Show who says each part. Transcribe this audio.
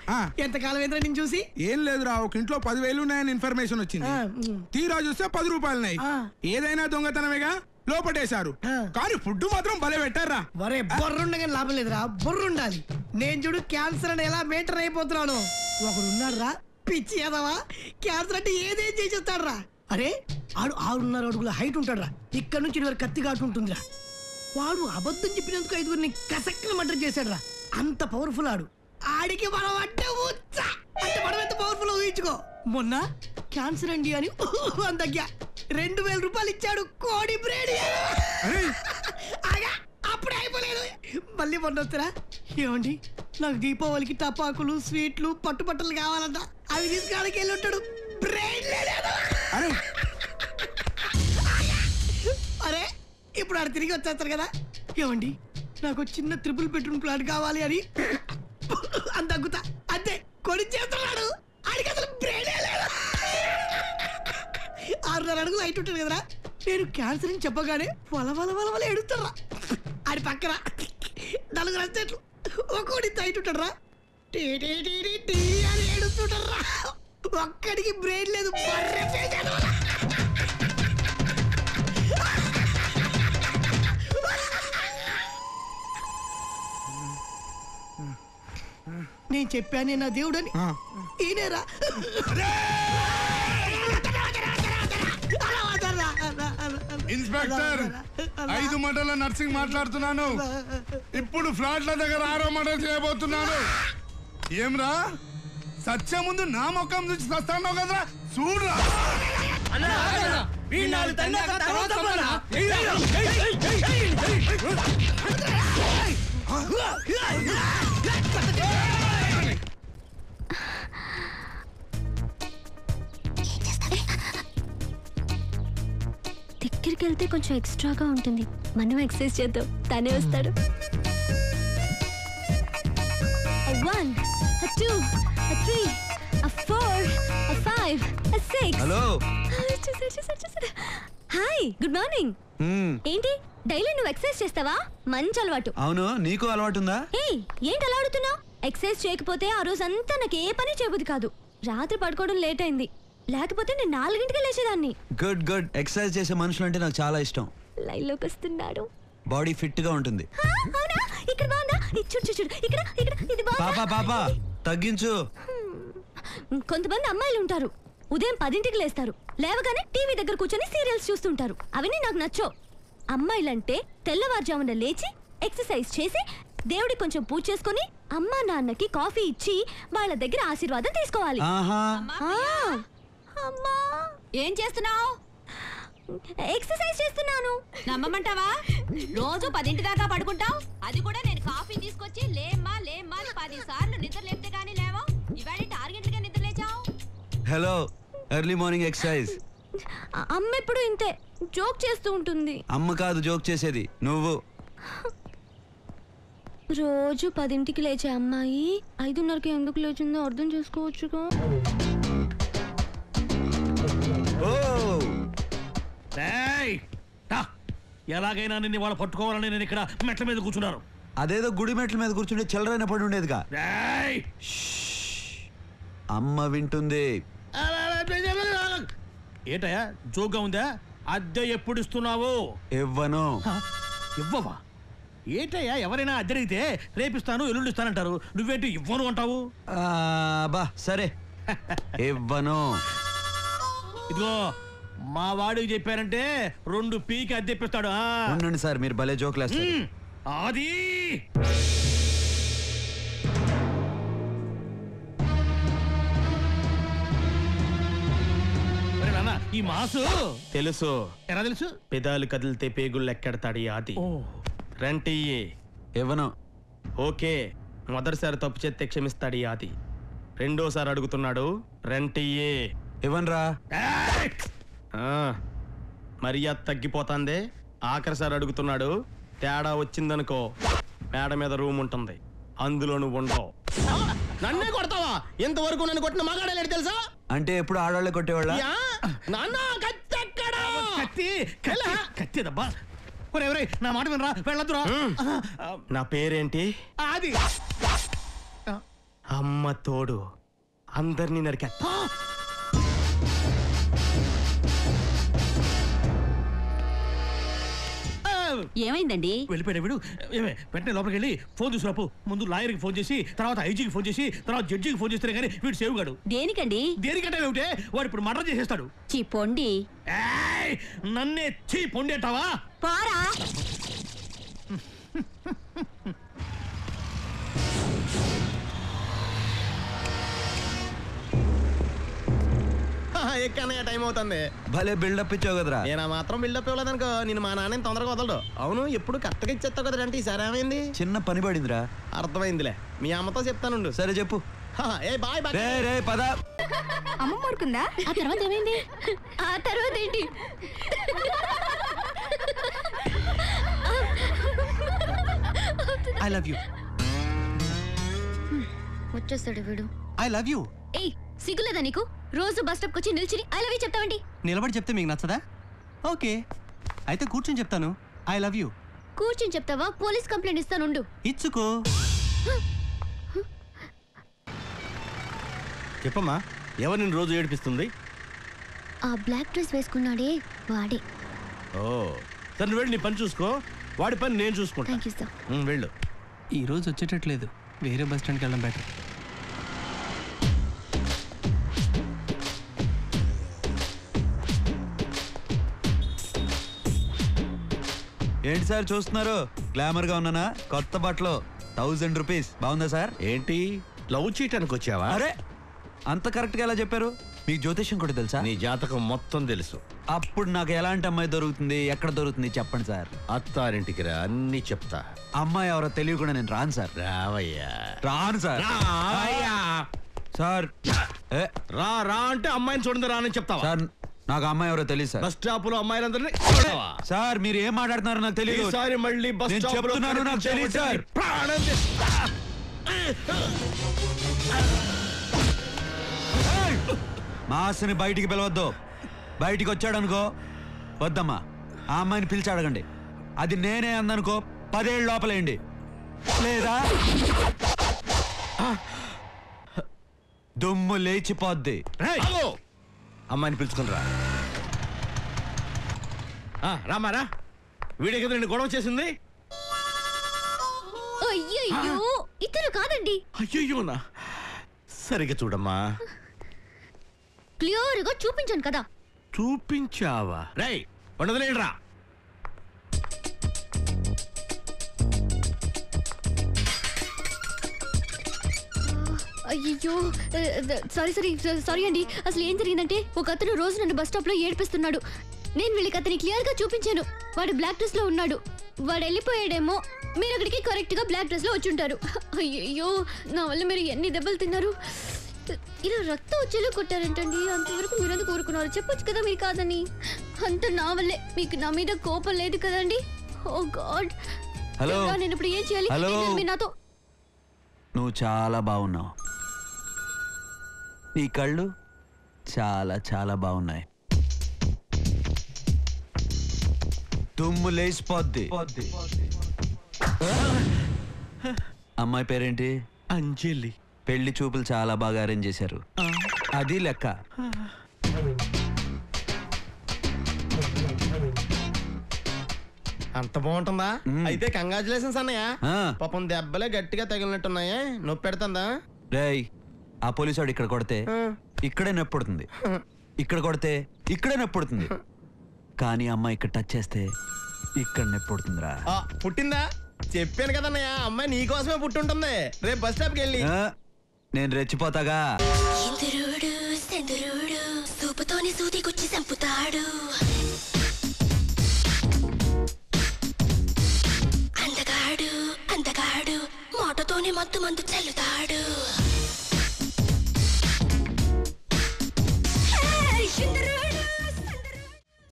Speaker 1: ఆ.
Speaker 2: ఎంతకాలం ఏంద్రా నేను చూసి
Speaker 1: ఏం లేదురా ఒక ఇంట్లో పదివేలు ఉన్నాయని ఇన్ఫర్మేషన్ వచ్చింది
Speaker 2: ఆ, ఉమ్.
Speaker 1: తీరా చూస్తే పది రూపాయలున్నాయి
Speaker 2: ఆ.
Speaker 1: ఏదైనా దొంగతనమేగా లోపటేశారు
Speaker 2: ఆ.
Speaker 1: కానీ ఫుడ్ మాత్రం భలే పెట్టారా
Speaker 2: వరే బొర్రుండగా లాభం లేదురా బొర్రు ఉండాలి నేను చూడు క్యాన్సర్ అని ఎలా మెయింటైన్ అయిపోతున్నాను ఒకడు ఉన్నాడు రా పిచ్చి ఏదవా క్యాన్సర్ అంటే ఏదేం చేసేస్తాడు రా అరే ఆడు ఆరున్నర అడుగుల హైట్ ఉంటాడు రా ఇక్కడ నుంచి ఇటు వరకు కత్తి ఘాటు ఉంటుందిరా వాడు అబద్ధం చెప్పినందుకు ఐదుగురిని కసక్కన మర్డర్ చేశాడు రా అంత పవర్ఫుల్ ఆడు ఆడికి మనం అంటే ఉచ్చ అంటే మనం ఎంత పవర్ఫుల్ ఊహించుకో మొన్న క్యాన్సర్ అండి అని అని తగ్గా రెండు వేల రూపాయలు ఇచ్చాడు కోడి బ్రేడ్ ఆగా అప్పుడే అయిపోలేదు మళ్ళీ మొన్న వస్తారా ఏమండి నాకు దీపావళికి టపాకులు స్వీట్లు పట్టుబట్టలు కావాలంట అవి తీసుకురావడానికి వెళ్ళి ఉంటాడు బ్రెయిన్ లేడు
Speaker 1: అరే
Speaker 2: అరే ఇప్పుడు ఆడ తిరిగి వచ్చేస్తారు కదా ఏమండి నాకు చిన్న ట్రిపుల్ బెడ్రూమ్ ప్లాట్ కావాలి అని అంత అగ్గుతా అంతే కొని చేస్తున్నాడు ఆడికి అసలు బ్రెయినే లేదు ఆరున్నర అడుగులు హైట్ ఉంటుంది కదరా నేను క్యాన్సర్ అని చెప్పగానే వల వల వల వల ఎడుతారా ఆడి పక్కన నలుగురు అస్తేట్లు ఒక్కోడి హైట్ ఉంటాడరా టీ టీ టీ టీ టీ అని ఏడుస్తుంటారా ఒక్కడికి బ్రెయిన్ లేదు బర్రె పేజాడు నేను చెప్పానే నా దేవుడని
Speaker 1: ఆ.
Speaker 2: ఈయనేరా
Speaker 3: ఇన్స్పెక్టర్ ఐదు మండల నర్సింగ్ మాట్లాడుతున్నాను ఇప్పుడు ఫ్లాట్ల దగ్గర ఆరో మండలం చేయబోతున్నాను ఏమ్రా సత్య ముందు నా ముఖం చూసి సస్తాను కదరా చూడరా
Speaker 4: దగ్గరికి వెళ్తే కొంచెం ఎక్స్ట్రాగా ఉంటుంది మనం ఎక్సర్సైజ్ చేద్దాం తనే వస్తాడు one two three four five six
Speaker 5: hello
Speaker 4: hi good morning
Speaker 5: hmm.
Speaker 4: ఏంటి డైలీ నువ్వు ఎక్సర్సైజ్ చేస్తావా మంచి అలవాటు
Speaker 5: అవును నీకు అలవాటు ఉందా
Speaker 4: ఏయ్ ఏంటి అలా ఆడుతున్నావు ఎక్సర్సైజ్ చేయకపోతే ఆ రోజంతా నాకు ఏ పని చేయబుద్ది కాదు రాత్రి పడుకోవడం లేట్ అయింది లేకపోతే నేను నాలుగింటికి లేచేదాన్ని
Speaker 5: గుడ్ గుడ్ ఎక్సర్సైజ్ చేసే మనుషులు అంటే నాకు చాలా ఇష్టం
Speaker 4: లైన్లోకి వస్తున్నాడు
Speaker 5: బాడీ ఫిట్ గా ఉంటుంది
Speaker 4: హా, అవునా ఇక్కడ బాగుందా ఇది చూడు చూడు, చూడు ఇక్కడ ఇక్కడ ఇది
Speaker 5: పాపా
Speaker 4: బాగుందా
Speaker 5: పాపా తగ్గించు
Speaker 4: కొంతమంది అమ్మాయిలు ఉంటారు ఉదయం పదింటికి లేస్తారు లేవగానే టీవీ దగ్గర కూర్చొని సీరియల్స్ చూస్తుంటారు అవన్నీ నాకు నచ్చో అమ్మాయిలంటే తెల్లవారుజామున లేచి ఎక్సర్సైజ్ చేసి దేవుడికి కొంచెం పూజ చేసుకొని అమ్మా నాన్నకి కాఫీ ఇచ్చి వాళ్ళ దగ్గర ఆశీర్వాదం తీసుకోవాలి
Speaker 5: ఆహా
Speaker 4: ఆ, అమ్మా
Speaker 6: ఏం చేస్తున్నావు
Speaker 4: ఎక్సర్సైజ్ చేస్తున్నాను
Speaker 6: నమ్మమంటావా రోజు పదింటి దాకా పడుకుంటావు అది కూడా నేను కాఫీ తీసుకొచ్చి లేమ్మా లేమ్మా అని పది సార్లు నిద్ర లేపితే గానీ లేవా ఇవాళ ఆరు గంటలుగా నిద్ర లేచావు
Speaker 5: హలో ఎర్లీ మార్నింగ్ ఎక్సర్సైజ్
Speaker 4: అ- అమ్మ ఎప్పుడు ఇంతే జోక్ చేస్తూ ఉంటుంది
Speaker 5: అమ్మ కాదు జోక్ చేసేది నువ్వు
Speaker 4: రోజు పదింటికి లేచే అమ్మాయి ఐదున్నరకి ఎందుకు లేచిందో అర్థం చేసుకోవచ్చుగా
Speaker 5: ఓ
Speaker 7: ఏయ్! రా. ఎలాగైనా నిన్ను వాళ్ళు పట్టుకోవాలని నేను ఇక్కడ మెట్ల మీద కూర్చున్నారు
Speaker 5: అదేదో గుడి మెట్ల మీద కూర్చుంటే చిల్లరైన పడి ఉండేదిగా
Speaker 7: ఏయ్!
Speaker 5: అమ్మ వింటుంది
Speaker 7: ఏంటయ్యా జోక్గా ఉందా అద్దె ఎప్పుడు ఇస్తున్నావు
Speaker 5: ఇవ్వను
Speaker 7: హ? ఇవ్వవా ఏంటయ్యా ఎవరైనా అద్దె అడిగితే రేపిస్తాను ఎల్లుండి ఇస్తానంటారు నువ్వేంటి ఇవ్వను అంటావు
Speaker 5: ఆ, బా సరే ఇవ్వను
Speaker 7: ఇదిగో మా వాడికి చెప్పారంటే రెండు పీకి అద్దె ఇప్పిస్తాడు ఆ.
Speaker 5: ఉండండి సార్ మీరు భలే జోకులు వేస్తారు
Speaker 7: ఉమ్, అది ఒరే నాన్న, ఈ మాసు
Speaker 8: తెలుసు
Speaker 7: ఎలా తెలుసు
Speaker 8: పెదాలు కదిలితే పేగుళ్ళు ఎక్కెడతాడు ఈ ఆది రెంట్ ఇయ్యి.
Speaker 5: ఇవ్వను
Speaker 8: ఓకే మొదటిసారి తప్పు చేస్తే క్షమిస్తాడు ఈ ఆది రెండోసారి అడుగుతున్నాడు రెంట్ ఇయ్యి.
Speaker 5: ఇవ్వనురా
Speaker 7: ఏయ్!
Speaker 8: ఆ మర్యాద తగ్గిపోతాందే ఆఖరిసారి అడుగుతున్నాడు తేడా వచ్చిందనుకో మేడ మీద రూమ్ ఉంటుంది అందులో నువ్వు ఉండవు
Speaker 9: నన్నే కొడతావా ఇంతవరకు నన్ను కొట్టిన మగాడలేడు తెలుసా
Speaker 5: అంటే ఎప్పుడు ఆడవాళ్ళే కొట్టేవాళ్ళ
Speaker 9: యా నాన్న కత్తి ఎక్కడ
Speaker 7: కత్తి కత్తి కత్తి దబ్బా ఒరే ఒరే నా మాట వినరా వెళ్ళొద్దురా
Speaker 8: నా పేరేంటి
Speaker 9: అది
Speaker 8: అమ్మ తోడు అందరినీ నరికా
Speaker 7: ఆ,
Speaker 6: ఏమైందండి
Speaker 7: వెళ్ళిపోయాడు వీడు ఏమే వెంటనే లోపలికి వెళ్ళి ఫోన్ తీసుకురాపు ముందు లాయర్కి ఫోన్ చేసి తర్వాత ఐజీకి ఫోన్ చేసి తర్వాత జడ్జికి ఫోన్ చేస్తే కానీ వీడు సేవ్ గాడు
Speaker 6: దేనికండి
Speaker 7: దేనికంటే ఏమిటే వాడు ఇప్పుడు మర్డర్ చేసేస్తాడు
Speaker 6: చీ పొండి
Speaker 7: ఏయ్! నన్నే చీ పొండేటావా
Speaker 6: పారా
Speaker 9: ఎక్కనయ్య టైం అవుతుంది
Speaker 5: భలే బిల్డప్ ఇచ్చావు కదరా
Speaker 9: నేను ఆ మాత్రం బిల్డప్ ఇవ్వలేదనుకో నేను మా నాన్న తొందరగా వదలడు అవును ఎప్పుడు కరెక్ట్గా ఇచ్చేస్తావు కదా అంటే ఈసారి ఏమైంది
Speaker 5: చిన్న పని పడిందిరా
Speaker 9: అర్థమైందిలే మీ అమ్మతో చెప్తానుండు
Speaker 5: సరే చెప్పు
Speaker 9: హా, ఏ బాయ్ బాయ్
Speaker 5: రే రే పద
Speaker 4: అమ్మ ఊరుకుందా ఆ తర్వాత ఏమైంది ఆ తర్వాత ఏంటి
Speaker 10: ఐ లవ్ యూ
Speaker 4: వచ్చేస్తాడు వీడు
Speaker 10: ఐ లవ్ యూ
Speaker 4: ఏయ్ సిగ్గులేదా నీకు రోజు బస్ స్టాప్ వచ్చి నిల్చుని ఐ లవ్ యూ చెప్తావండి
Speaker 10: నిలబడి చెప్తే మీకు నచ్చదా ఓకే అయితే కూర్చొని చెప్తాను ఐ లవ్ యూ
Speaker 4: కూర్చుని చెప్తావా పోలీస్ కంప్లైంట్ ఇస్తానుండు
Speaker 10: ఇచ్చుకో
Speaker 7: చెప్పమ్మా ఎవరు నిన్ను రోజు ఏడిపిస్తుంది
Speaker 4: ఆ బ్లాక్ డ్రెస్ వేసుకున్నాడే వాడే
Speaker 7: ఓ సరే నువ్వు వెళ్ళి నీ పని చూసుకో వాడి పని నేను చూసుకుంటా
Speaker 4: థ్యాంక్ యూ సార్
Speaker 7: ఉమ్, వెళ్ళు
Speaker 10: ఈ రోజు వచ్చేటట్లేదు వేరే బస్ స్టాండ్కి వెళ్ళడం బెటర్
Speaker 5: ఏంటి సార్ చూస్తున్నారు గ్లామర్ గా ఉన్నానా కొత్త బట్టలు థౌజండ్ రూపీస్ బాగుందా సార్
Speaker 7: ఏంటి లవ్ చేయటానికి వచ్చావా
Speaker 5: అరే అంత కరెక్ట్ గా ఎలా చెప్పారు మీకు జ్యోతిష్యం కూడా తెలుసా
Speaker 7: నీ జాతకం మొత్తం తెలుసు
Speaker 5: అప్పుడు నాకు ఎలాంటి అమ్మాయి దొరుకుతుంది ఎక్కడ దొరుకుతుంది చెప్పండి సార్
Speaker 7: అత్తారింటికి రా అన్ని చెప్తా
Speaker 5: అమ్మాయి ఎవరో తెలియకుండా నేను రాను సార్
Speaker 7: రావయ్యా
Speaker 5: రాను సార్
Speaker 7: రావయ్యా
Speaker 5: సార్ ఏ,
Speaker 7: రా రా అంటే అమ్మాయిని చూడండి రా అని చెప్తావా
Speaker 5: సార్ నాకు అమ్మాయి ఎవరో తెలియదు సార్
Speaker 7: బస్ స్టాప్ లో అమ్మాయిలందరినీ కొడతావా?
Speaker 5: సార్ మీరు ఏం మాట్లాడుతున్నారో నాకు తెలియదు
Speaker 7: ఈసారి మళ్ళీ బస్
Speaker 5: నేను
Speaker 7: స్టాప్ లో
Speaker 5: చెప్తున్నాను, నాకు తెలియదు సార్.
Speaker 7: ప్రాణం తీస్తా.
Speaker 5: మాస్ని బయటికి పిలవద్దు బయటికి వచ్చాడనుకో వద్దమ్మా ఆ అమ్మాయిని పిలిచి అడగండి అది నేనే అందనుకో పదేళ్ళు లోపలేయండి లేదా దుమ్ము లేచిపోద్ది
Speaker 7: రేయ్, ఆగు. అమ్మాయిని పిలుచుకుని రా ఆ, రామారా వీడే కదా నేను గొడవ చేసింది
Speaker 4: అయ్యయ్యో ఇతను కాదండి
Speaker 7: అయ్యోనా సరిగ్గా చూడమ్మా
Speaker 4: క్లియర్ గా చూపించాను కదా
Speaker 7: చూపించావా రై ఉండదులేండి రా
Speaker 4: అయ్యో సారీ సారీ సారీ అండి అసలు ఏం జరిగిందంటే ఒక అతను రోజు నన్ను బస్ స్టాప్ లో ఏడిపిస్తున్నాడు నేను వీళ్ళకి అతని క్లియర్ గా చూపించాను వాడు బ్లాక్ డ్రెస్ లో ఉన్నాడు వాడు వెళ్ళిపోయాడేమో మీరు అక్కడికి కరెక్ట్ గా బ్లాక్ డ్రెస్ లో వచ్చి ఉంటారు అయ్యయ్యో నా వల్ల మీరు ఎన్ని దెబ్బలు తిన్నారు ఇలా రక్తం వచ్చేలా కొట్టారంటండి అంతవరకు మీరెందుకు కోరుకున్నారు చెప్పొచ్చు కదా మీరు కాదని అంత నా వల్లే మీకు నా మీద కోపం లేదు కదండి ఓ గాడ్
Speaker 5: హలో.
Speaker 4: నేను ఇప్పుడు ఏం చేయాలి
Speaker 5: హలో.
Speaker 4: ఏం చేయాలి మీరు నాతో
Speaker 5: నువ్వు చాలా బాగున్నావు నీ కళ్ళు చాలా చాలా బాగున్నాయి దుమ్ము లేచిపోద్ది అమ్మాయి పేరేంటి
Speaker 7: అంజలి
Speaker 5: పెళ్లి చూపులు చాలా బాగా అరేంజ్ చేశారు అది లెక్క
Speaker 9: అంత బాగుంటుందా
Speaker 5: మ్మ్.
Speaker 9: అయితే కంగ్రాచులేషన్స్ అన్నయ్య
Speaker 5: ఆ.
Speaker 9: పాపం దెబ్బలే గట్టిగా తగిలినట్టున్నాయే నొప్పి పెడుతుందా
Speaker 5: రేయ్ ఆ పోలీసు వాడు ఇక్కడ కొడితే ఇక్కడే నొప్పి పుడుతుంది ఇక్కడ కొడితే ఇక్కడే నొప్పి పుడుతుంది కానీ అమ్మాయి ఇక్కడ టచ్ చేస్తే ఇక్కడ నొప్పి పుడుతుందిరా
Speaker 9: ఆ, పుట్టిందా చెప్పాను కదన్నయ్య అమ్మాయి నీకోసమే పుట్టుంటుంది రేపు బస్ స్టాప్కి వెళ్ళి
Speaker 5: ఆ, నేను రెచ్చిపోతాగా
Speaker 4: ఇంద్రుడు చంద్రుడు సూపుతోని సూదికొచ్చి చంపుతాడు అందగాడు అందగాడు మోటతోని మత్తు మందు చల్లుతాడు